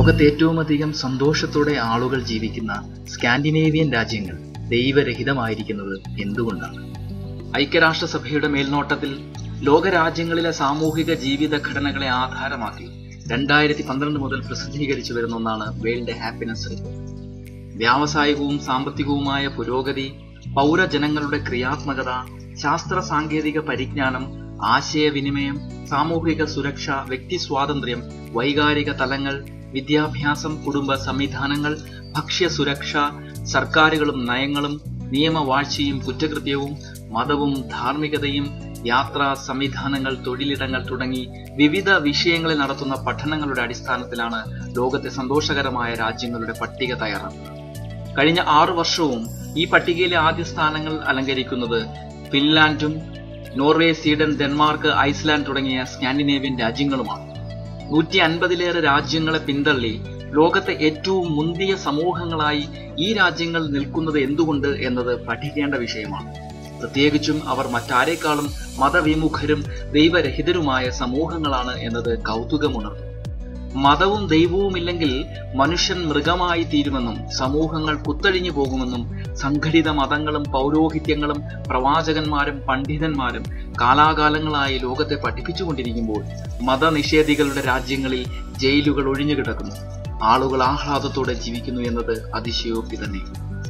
ലോകത്ത് ഏറ്റവും അധികം സന്തോഷത്തോടെ ആളുകൾ ജീവിക്കുന്ന സ്കാൻഡിനേവിയൻ രാജ്യങ്ങൾ ദൈവരഹിതമായിരിക്കുന്നത് എന്തുകൊണ്ടാണ് ഐക്യരാഷ്ട്രസഭയുടെ മേൽനോട്ടത്തിൽ ലോകരാജ്യങ്ങളിലെ സാമൂഹിക ജീവിത ഘടനകളെ ആധാരമാക്കി രണ്ടായിരത്തി പന്ത്രണ്ട് മുതൽ പ്രസിദ്ധീകരിച്ചു വരുന്ന ഒന്നാണ് വേൾഡ് ഹാപ്പിനെസ് റിപ്പോർട്ട് വ്യാവസായികവും സാമ്പത്തികവുമായ പുരോഗതി പൗരജനങ്ങളുടെ ക്രിയാത്മകത ശാസ്ത്ര സാങ്കേതിക പരിജ്ഞാനം ആശയവിനിമയം സാമൂഹിക സുരക്ഷ വ്യക്തി സ്വാതന്ത്ര്യം വൈകാരിക തലങ്ങൾ വിദ്യാഭ്യാസം കുടുംബ സംവിധാനങ്ങൾ ഭക്ഷ്യ സുരക്ഷ സർക്കാരുകളും നയങ്ങളും നിയമവാഴ്ചയും കുറ്റകൃത്യവും മതവും ധാർമ്മികതയും യാത്രാ സംവിധാനങ്ങൾ തൊഴിലിടങ്ങൾ തുടങ്ങി വിവിധ വിഷയങ്ങളിൽ നടത്തുന്ന പഠനങ്ങളുടെ അടിസ്ഥാനത്തിലാണ് ലോകത്തെ സന്തോഷകരമായ രാജ്യങ്ങളുടെ പട്ടിക തയ്യാറാക്കുന്നത് കഴിഞ്ഞ ആറു വർഷവും ഈ പട്ടികയിലെ ആദ്യ സ്ഥാനങ്ങൾ അലങ്കരിക്കുന്നത് ഫിൻലാൻഡും നോർവേ സ്വീഡൻ ഡെൻമാർക്ക് ഐസ്ലാൻഡ് തുടങ്ങിയ സ്കാൻഡിനേവിയൻ രാജ്യങ്ങളുമാണ് നൂറ്റി അൻപതിലേറെ രാജ്യങ്ങളെ പിന്തള്ളി ലോകത്തെ ഏറ്റവും മുന്തിയ സമൂഹങ്ങളായി ഈ രാജ്യങ്ങൾ നിൽക്കുന്നത് എന്തുകൊണ്ട് എന്നത് പഠിക്കേണ്ട വിഷയമാണ് പ്രത്യേകിച്ചും അവർ മറ്റാരേക്കാളും മതവിമുഖരും ദൈവരഹിതരുമായ സമൂഹങ്ങളാണ് എന്നത് കൗതുകമുണർന്നു മതവും ദൈവവും ഇല്ലെങ്കിൽ മനുഷ്യൻ മൃഗമായി തീരുമെന്നും സമൂഹങ്ങൾ കുത്തഴിഞ്ഞു പോകുമെന്നും സംഘടിത മതങ്ങളും പൗരോഹിത്യങ്ങളും പ്രവാചകന്മാരും പണ്ഡിതന്മാരും കാലാകാലങ്ങളായി ലോകത്തെ പഠിപ്പിച്ചുകൊണ്ടിരിക്കുമ്പോൾ മതനിഷേധികളുടെ രാജ്യങ്ങളിൽ ജയിലുകൾ ഒഴിഞ്ഞു കിടക്കുന്നു ആളുകൾ ആഹ്ലാദത്തോടെ ജീവിക്കുന്നു എന്നത് അതിശയോക്തി തന്നെ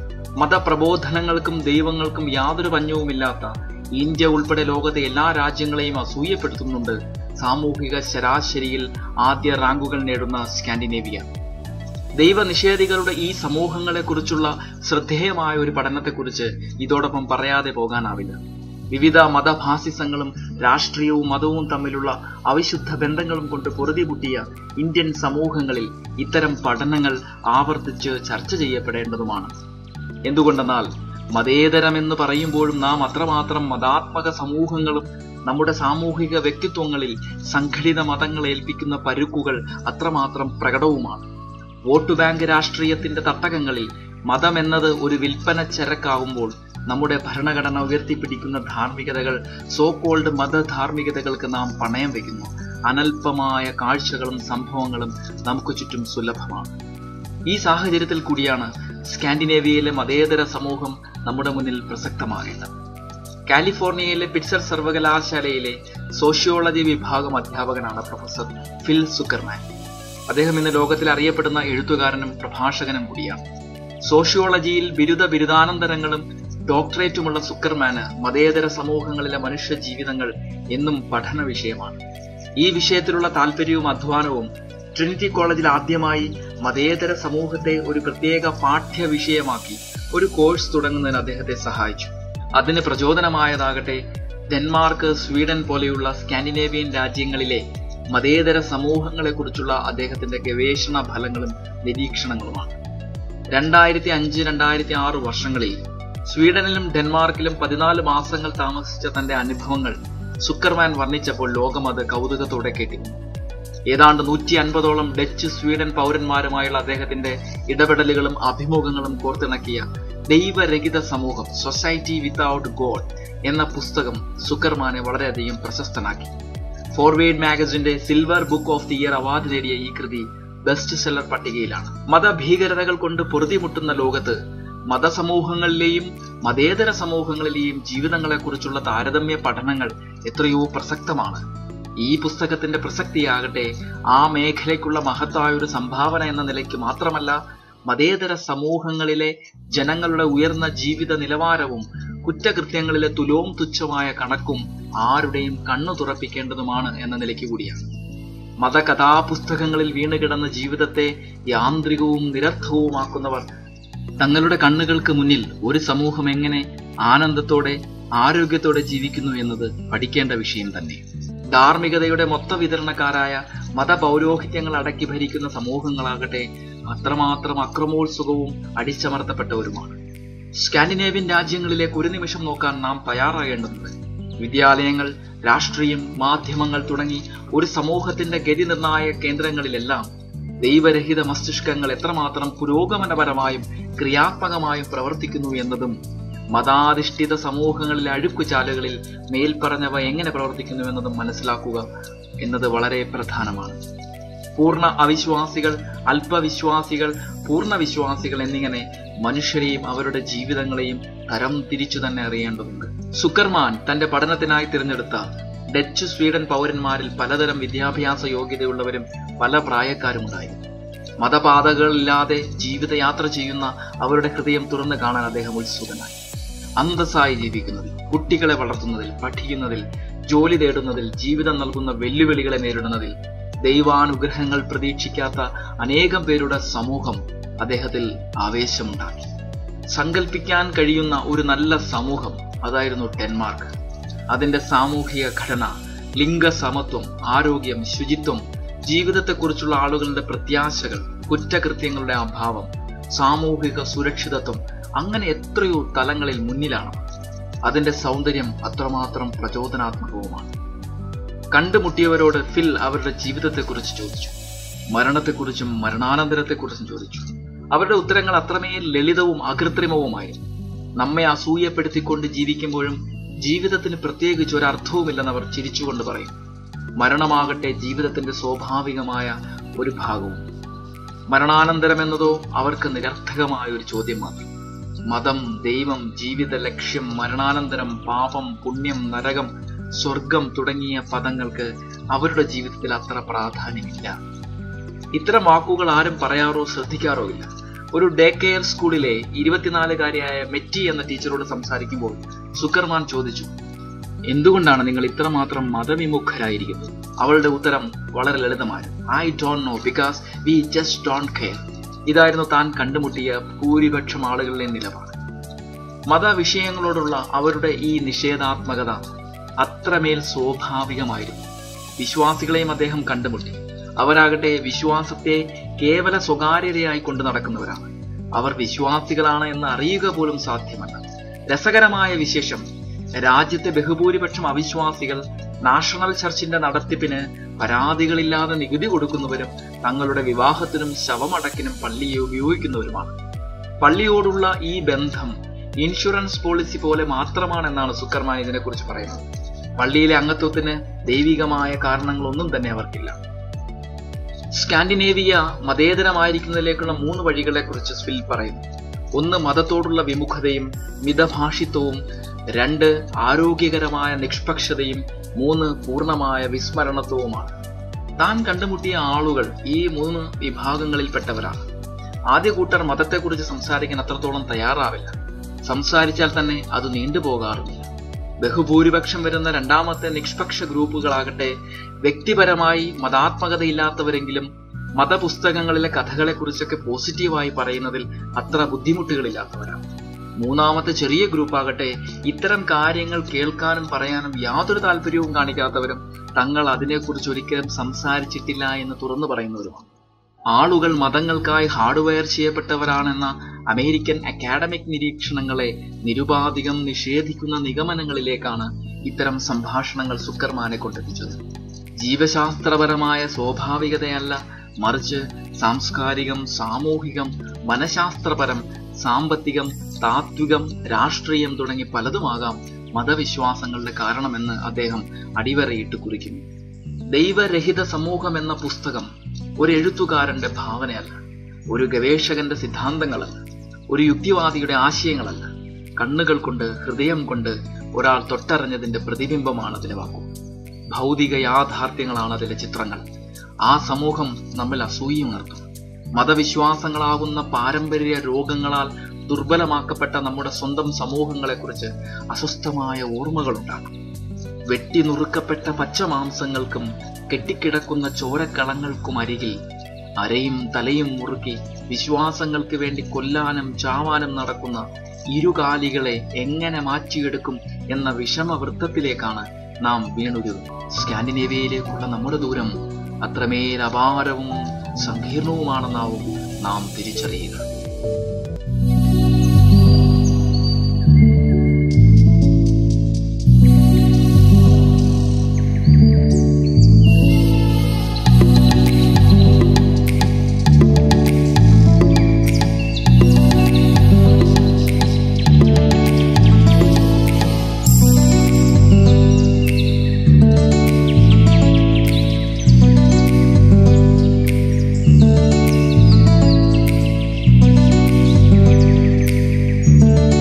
മതപ്രബോധനങ്ങൾക്കും ദൈവങ്ങൾക്കും യാതൊരു പഞ്ഞവുമില്ലാത്ത ഇന്ത്യ ഉൾപ്പെടെ ലോകത്തെ എല്ലാ രാജ്യങ്ങളെയും അസൂയപ്പെടുത്തുന്നുണ്ട് സാമൂഹിക ശരാശരിയിൽ ആദ്യ റാങ്കുകൾ നേടുന്ന സ്കാൻഡിനേവിയ ദൈവനിഷേധികളുടെ ഈ സമൂഹങ്ങളെക്കുറിച്ചുള്ള ശ്രദ്ധേയമായ ഒരു പഠനത്തെക്കുറിച്ച് ഇതോടൊപ്പം പറയാതെ പോകാനാവില്ല വിവിധ മതഭാസിസങ്ങളും രാഷ്ട്രീയവും മതവും തമ്മിലുള്ള അവിശുദ്ധ ബന്ധങ്ങളും കൊണ്ട് പൊറുതിമുട്ടിയ ഇന്ത്യൻ സമൂഹങ്ങളിൽ ഇത്തരം പഠനങ്ങൾ ആവർത്തിച്ച് ചർച്ച ചെയ്യപ്പെടേണ്ടതുമാണ് എന്തുകൊണ്ടെന്നാൽ മതേതരമെന്ന് പറയുമ്പോഴും നാം അത്രമാത്രം മതാത്മക സമൂഹങ്ങളും നമ്മുടെ സാമൂഹിക വ്യക്തിത്വങ്ങളിൽ സംഘടിത മതങ്ങൾ ഏൽപ്പിക്കുന്ന പരുക്കുകൾ അത്രമാത്രം പ്രകടവുമാണ് വോട്ട് ബാങ്ക് രാഷ്ട്രീയത്തിന്റെ തട്ടകങ്ങളിൽ മതം എന്നത് ഒരു വിൽപ്പന ചരക്കാകുമ്പോൾ നമ്മുടെ ഭരണഘടന ഉയർത്തിപ്പിടിക്കുന്ന ധാർമ്മികതകൾ സോക്കോൾഡ് മതധാർമ്മികതകൾക്ക് നാം പണയം വെക്കുന്നു അനൽപമായ കാഴ്ചകളും സംഭവങ്ങളും നമുക്ക് ചുറ്റും സുലഭമാണ് ഈ സാഹചര്യത്തിൽ കൂടിയാണ് സ്കാൻഡിനേവിയയിലെ മതേതര സമൂഹം നമ്മുടെ മുന്നിൽ പ്രസക്തമാകേണ്ടത് കാലിഫോർണിയയിലെ പിറ്റ്സർ സർവകലാശാലയിലെ സോഷ്യോളജി വിഭാഗം അധ്യാപകനാണ് പ്രൊഫസർ ഫിൽ സുക്കർമാൻ അദ്ദേഹം ഇന്ന് ലോകത്തിൽ അറിയപ്പെടുന്ന എഴുത്തുകാരനും പ്രഭാഷകനും കൂടിയാണ് സോഷ്യോളജിയിൽ ബിരുദ ബിരുദാനന്തരങ്ങളും ഡോക്ടറേറ്റുമുള്ള സുക്കർമാന് മതേതര സമൂഹങ്ങളിലെ മനുഷ്യ ജീവിതങ്ങൾ എന്നും പഠന വിഷയമാണ് ഈ വിഷയത്തിലുള്ള താല്പര്യവും അധ്വാനവും ട്രിനിറ്റി കോളേജിൽ ആദ്യമായി മതേതര സമൂഹത്തെ ഒരു പ്രത്യേക പാഠ്യ വിഷയമാക്കി ഒരു കോഴ്സ് തുടങ്ങുന്നതിന് അദ്ദേഹത്തെ സഹായിച്ചു അതിന് പ്രചോദനമായതാകട്ടെ ഡെൻമാർക്ക് സ്വീഡൻ പോലെയുള്ള സ്കാൻഡിനേവിയൻ രാജ്യങ്ങളിലെ മതേതര സമൂഹങ്ങളെക്കുറിച്ചുള്ള അദ്ദേഹത്തിന്റെ ഗവേഷണ ഫലങ്ങളും നിരീക്ഷണങ്ങളുമാണ് രണ്ടായിരത്തി അഞ്ച് രണ്ടായിരത്തി ആറ് വർഷങ്ങളിൽ സ്വീഡനിലും ഡെൻമാർക്കിലും പതിനാല് മാസങ്ങൾ താമസിച്ച തന്റെ അനുഭവങ്ങൾ സുക്കർമാൻ വർണ്ണിച്ചപ്പോൾ ലോകം അത് കൗതുകത്തോടെ കേട്ടിരുന്നു ഏതാണ്ട് നൂറ്റി അൻപതോളം ഡച്ച് സ്വീഡൻ പൗരന്മാരുമായുള്ള അദ്ദേഹത്തിന്റെ ഇടപെടലുകളും അഭിമുഖങ്ങളും കോർത്തിണക്കിയ ദൈവരഹിത സമൂഹം സൊസൈറ്റി വിത്തൗട്ട് ഗോഡ് എന്ന പുസ്തകം സുക്കർമാനെ വളരെയധികം പ്രശസ്തനാക്കി ഫോർവേഡ് മാഗസിന്റെ silver book of the year award നേടിയ ഈ കൃതി ബെസ്റ്റ് സെല്ലർ പട്ടികയിലാണ് മതഭീകരതകൾ കൊണ്ട് പൊറുതിമുട്ടുന്ന ലോകത്ത് മതസമൂഹങ്ങളിലെയും മതേതര സമൂഹങ്ങളിലെയും ജീവിതങ്ങളെക്കുറിച്ചുള്ള താരതമ്യ പഠനങ്ങൾ എത്രയോ പ്രസക്തമാണ് ഈ പുസ്തകത്തിന്റെ പ്രസക്തിയാകട്ടെ ആ മേഖലയ്ക്കുള്ള മഹത്തായ ഒരു സംഭാവന എന്ന നിലയ്ക്ക് മാത്രമല്ല മതേതര സമൂഹങ്ങളിലെ ജനങ്ങളുടെ ഉയർന്ന ജീവിത നിലവാരവും കുറ്റകൃത്യങ്ങളിലെ തുലോം തുച്ഛമായ കണക്കും ആരുടെയും കണ്ണു തുറപ്പിക്കേണ്ടതുമാണ് എന്ന നിലയ്ക്ക് കൂടിയാണ് മതകഥാപുസ്തകങ്ങളിൽ വീണുകിടന്ന ജീവിതത്തെ യാന്ത്രികവും നിരർത്ഥവുമാക്കുന്നവർ തങ്ങളുടെ കണ്ണുകൾക്ക് മുന്നിൽ ഒരു സമൂഹം എങ്ങനെ ആനന്ദത്തോടെ ആരോഗ്യത്തോടെ ജീവിക്കുന്നു എന്നത് പഠിക്കേണ്ട വിഷയം തന്നെ ധാർമ്മികതയുടെ മൊത്ത വിതരണക്കാരായ മതപൗരോഹിത്യങ്ങൾ അടക്കി ഭരിക്കുന്ന സമൂഹങ്ങളാകട്ടെ അത്രമാത്രം അക്രമോത്സുകവും അടിച്ചമർത്തപ്പെട്ടവരുമാണ് സ്കാൻഡിനേവ്യൻ രാജ്യങ്ങളിലേക്ക് ഒരു നിമിഷം നോക്കാൻ നാം തയ്യാറാകേണ്ടതുണ്ട് വിദ്യാലയങ്ങൾ രാഷ്ട്രീയം മാധ്യമങ്ങൾ തുടങ്ങി ഒരു സമൂഹത്തിന്റെ ഗതി നിർണായക കേന്ദ്രങ്ങളിലെല്ലാം ദൈവരഹിത മസ്തിഷ്കങ്ങൾ എത്രമാത്രം പുരോഗമനപരമായും ക്രിയാത്മകമായും പ്രവർത്തിക്കുന്നു എന്നതും മതാധിഷ്ഠിത സമൂഹങ്ങളിലെ അഴുക്കുചാലുകളിൽ മേൽപ്പറഞ്ഞവ എങ്ങനെ പ്രവർത്തിക്കുന്നു എന്നതും മനസ്സിലാക്കുക എന്നത് വളരെ പ്രധാനമാണ് പൂർണ്ണ അവിശ്വാസികൾ അല്പവിശ്വാസികൾ പൂർണ്ണ വിശ്വാസികൾ എന്നിങ്ങനെ മനുഷ്യരെയും അവരുടെ ജീവിതങ്ങളെയും തരം തിരിച്ചു തന്നെ അറിയേണ്ടതുണ്ട് സുക്കർമാൻ തന്റെ പഠനത്തിനായി തിരഞ്ഞെടുത്ത ഡച്ച് സ്വീഡൻ പൗരന്മാരിൽ പലതരം വിദ്യാഭ്യാസ യോഗ്യതയുള്ളവരും പല പ്രായക്കാരുമുണ്ടായിരുന്നു മതപാതകളില്ലാതെ ജീവിതയാത്ര ചെയ്യുന്ന അവരുടെ ഹൃദയം തുറന്നു കാണാൻ അദ്ദേഹം ഉത്സുകനായി അന്തസ്സായി ജീവിക്കുന്നതിൽ കുട്ടികളെ വളർത്തുന്നതിൽ പഠിക്കുന്നതിൽ ജോലി നേടുന്നതിൽ ജീവിതം നൽകുന്ന വെല്ലുവിളികളെ നേരിടുന്നതിൽ ദൈവാനുഗ്രഹങ്ങൾ പ്രതീക്ഷിക്കാത്ത അനേകം പേരുടെ സമൂഹം അദ്ദേഹത്തിൽ ആവേശമുണ്ടാക്കി സങ്കല്പിക്കാൻ കഴിയുന്ന ഒരു നല്ല സമൂഹം അതായിരുന്നു ഡെൻമാർക്ക് അതിന്റെ സാമൂഹിക ഘടന ലിംഗസമത്വം ആരോഗ്യം ശുചിത്വം ജീവിതത്തെക്കുറിച്ചുള്ള ആളുകളുടെ പ്രത്യാശകൾ കുറ്റകൃത്യങ്ങളുടെ അഭാവം സാമൂഹിക സുരക്ഷിതത്വം അങ്ങനെ എത്രയോ തലങ്ങളിൽ മുന്നിലാണ് അതിന്റെ സൗന്ദര്യം അത്രമാത്രം പ്രചോദനാത്മകവുമാണ് കണ്ടുമുട്ടിയവരോട് ഫിൽ അവരുടെ ജീവിതത്തെക്കുറിച്ച് ചോദിച്ചു മരണത്തെക്കുറിച്ചും മരണാനന്തരത്തെക്കുറിച്ചും ചോദിച്ചു അവരുടെ ഉത്തരങ്ങൾ അത്രമേൽ ലളിതവും അകൃത്രിമവുമായിരുന്നു നമ്മെ അസൂയപ്പെടുത്തിക്കൊണ്ട് ജീവിക്കുമ്പോഴും ജീവിതത്തിന് പ്രത്യേകിച്ച് ഒരു അർത്ഥവുമില്ലെന്ന് അവർ ചിരിച്ചുകൊണ്ട് പറയും മരണമാകട്ടെ ജീവിതത്തിന്റെ സ്വാഭാവികമായ ഒരു ഭാഗവും മരണാനന്തരം എന്നതോ അവർക്ക് നിരർത്ഥകമായ ഒരു ചോദ്യം മാത്രം മതം ദൈവം ജീവിത ലക്ഷ്യം മരണാനന്തരം പാപം പുണ്യം നരകം സ്വർഗം തുടങ്ങിയ പദങ്ങൾക്ക് അവരുടെ ജീവിതത്തിൽ അത്ര പ്രാധാന്യമില്ല ഇത്തരം വാക്കുകൾ ആരും പറയാറോ ശ്രദ്ധിക്കാറോ ഇല്ല ഒരു ഡേ കെയർ സ്കൂളിലെ ഇരുപത്തിനാലുകാരിയായ മെറ്റി എന്ന ടീച്ചറോട് സംസാരിക്കുമ്പോൾ സുക്കർമാൻ ചോദിച്ചു എന്തുകൊണ്ടാണ് നിങ്ങൾ ഇത്രമാത്രം മതവിമുഖരായിരിക്കുന്നത് അവളുടെ ഉത്തരം വളരെ ലളിതമായിരുന്നു I don't know because we just don't care ഇതായിരുന്നു താൻ കണ്ടുമുട്ടിയ ഭൂരിപക്ഷം ആളുകളുടെ നിലപാട് മതവിഷയങ്ങളോടുള്ള അവരുടെ ഈ നിഷേധാത്മകത അത്രമേൽ സ്വാഭാവികമായിരുന്നു വിശ്വാസികളെയും അദ്ദേഹം കണ്ടുമുട്ടി അവരാകട്ടെ വിശ്വാസത്തെ കേവല സ്വകാര്യതയായി കൊണ്ടു നടക്കുന്നവരാണ് അവർ വിശ്വാസികളാണ് എന്ന് അറിയുക പോലും സാധ്യമല്ല രസകരമായ വിശേഷം രാജ്യത്തെ ബഹുഭൂരിപക്ഷം അവിശ്വാസികൾ നാഷണൽ ചർച്ചിന്റെ നടത്തിപ്പിന് പരാതികളില്ലാതെ നികുതി കൊടുക്കുന്നവരും തങ്ങളുടെ വിവാഹത്തിനും ശവമടക്കിനും പള്ളിയെ ഉപയോഗിക്കുന്നവരുമാണ് പള്ളിയോടുള്ള ഈ ബന്ധം ഇൻഷുറൻസ് പോളിസി പോലെ മാത്രമാണെന്നാണ് സുക്കർമാൻ ഇതിനെക്കുറിച്ച് പറയുന്നത് പള്ളിയിലെ അംഗത്വത്തിന് ദൈവികമായ കാരണങ്ങളൊന്നും തന്നെ അവർക്കില്ല സ്കാൻഡിനേവിയ മതേതരമായിരിക്കുന്നതിലേക്കുള്ള മൂന്ന് വഴികളെ കുറിച്ച് സ്വിൽ പറയുന്നു ഒന്ന് മതത്തോടുള്ള വിമുഖതയും മിതഭാഷിത്വവും രണ്ട് ആരോഗ്യകരമായ നിഷ്പക്ഷതയും മൂന്ന് പൂർണ്ണമായ വിസ്മരണത്വവുമാണ് താൻ കണ്ടുമുട്ടിയ ആളുകൾ ഈ മൂന്ന് വിഭാഗങ്ങളിൽപ്പെട്ടവരാണ് ആദ്യ കൂട്ടർ മതത്തെക്കുറിച്ച് സംസാരിക്കാൻ അത്രത്തോളം തയ്യാറാവില്ല സംസാരിച്ചാൽ തന്നെ അത് നീണ്ടുപോകാറുമില്ല ബഹുഭൂരിപക്ഷം വരുന്ന രണ്ടാമത്തെ നിഷ്പക്ഷ ഗ്രൂപ്പുകളാകട്ടെ വ്യക്തിപരമായി മതാത്മകതയില്ലാത്തവരെങ്കിലും മതപുസ്തകങ്ങളിലെ കഥകളെക്കുറിച്ചൊക്കെ പോസിറ്റീവായി പറയുന്നതിൽ അത്ര ബുദ്ധിമുട്ടുകളില്ലാത്തവരാണ് മൂന്നാമത്തെ ചെറിയ ഗ്രൂപ്പാകട്ടെ ഇത്തരം കാര്യങ്ങൾ കേൾക്കാനും പറയാനും യാതൊരു താല്പര്യവും കാണിക്കാത്തവരും തങ്ങൾ അതിനെക്കുറിച്ച് ഒരിക്കലും സംസാരിച്ചിട്ടില്ല എന്ന് തുറന്നു പറയുന്നവരുമാണ് ആളുകൾ മതങ്ങൾക്കായി ഹാർഡ്വെയർ ചെയ്യപ്പെട്ടവരാണെന്ന അമേരിക്കൻ അക്കാഡമിക് നിരീക്ഷണങ്ങളെ നിരുപാധികം നിഷേധിക്കുന്ന നിഗമനങ്ങളിലേക്കാണ് ഇത്തരം സംഭാഷണങ്ങൾ സുക്കർമാനെ കൊണ്ടെത്തിച്ചത് ജീവശാസ്ത്രപരമായ സ്വാഭാവികതയല്ല മറിച്ച് സാംസ്കാരികം സാമൂഹികം മനഃശാസ്ത്രപരം സാമ്പത്തികം താത്വികം രാഷ്ട്രീയം തുടങ്ങി പലതുമാകാം മതവിശ്വാസങ്ങളുടെ കാരണമെന്ന് അദ്ദേഹം അടിവരയിട്ട് കുറിക്കുന്നു ദൈവരഹിത സമൂഹം എന്ന പുസ്തകം ഒരു എഴുത്തുകാരന്റെ ഭാവനയല്ല ഒരു ഗവേഷകന്റെ സിദ്ധാന്തങ്ങളല്ല ഒരു യുക്തിവാദിയുടെ ആശയങ്ങളല്ല കണ്ണുകൾ കൊണ്ട് ഹൃദയം കൊണ്ട് ഒരാൾ തൊട്ടറിഞ്ഞതിന്റെ പ്രതിബിംബമാണ് അതിലെ വാക്കു ഭൗതിക യാഥാർത്ഥ്യങ്ങളാണ് അതിലെ ചിത്രങ്ങൾ ആ സമൂഹം നമ്മിൽ അസൂയുണർത്തും മതവിശ്വാസങ്ങളാകുന്ന പാരമ്പര്യ രോഗങ്ങളാൽ ദുർബലമാക്കപ്പെട്ട നമ്മുടെ സ്വന്തം സമൂഹങ്ങളെക്കുറിച്ച് അസ്വസ്ഥമായ ഓർമ്മകളുണ്ടാകും വെട്ടിനുറുക്കപ്പെട്ട പച്ചമാംസങ്ങൾക്കും കെട്ടിക്കിടക്കുന്ന ചോരക്കളങ്ങൾക്കും അരികിൽ അരയും തലയും മുറുക്കി വിശ്വാസങ്ങൾക്ക് വേണ്ടി കൊല്ലാനും ചാവാനും നടക്കുന്ന ഇരുകാലികളെ എങ്ങനെ മാറ്റിയെടുക്കും എന്ന വിഷമവൃത്തത്തിലേക്കാണ് നാം വീണുരുന്നത് സ്കാൻഡിനേവിയയിലേക്കുള്ള നമ്മുടെ ദൂരം അത്രമേൽ അപാരവും സങ്കീർണവുമാണെന്നാവും നാം തിരിച്ചറിയുക